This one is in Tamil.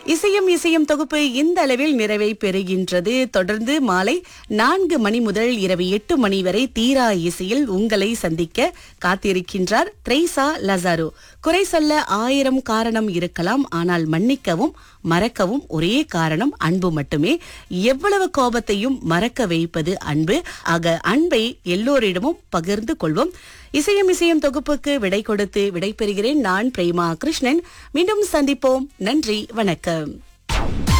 இசையும் இசையும் தொகுப்பு இந்த அளவில் நிறைவை பெறுகின்றது தொடர்ந்து மாலை நான்கு மணி முதல் இரவு எட்டு மணி வரை தீரா இசையில் உங்களை சந்திக்க காத்திருக்கின்றார் த்ரேசா லசாரோ குறை சொல்ல ஆயிரம் காரணம் இருக்கலாம் ஆனால் மன்னிக்கவும் மறக்கவும் ஒரே காரணம் அன்பு மட்டுமே எவ்வளவு கோபத்தையும் மறக்க வைப்பது அன்பு ஆக அன்பை எல்லோரிடமும் பகிர்ந்து கொள்வோம் இசையும் இசையும் தொகுப்புக்கு விடை கொடுத்து விடை பெறுகிறேன் நான் பிரேமா கிருஷ்ணன் மீண்டும் சந்திப்போம் நன்றி வணக்கம்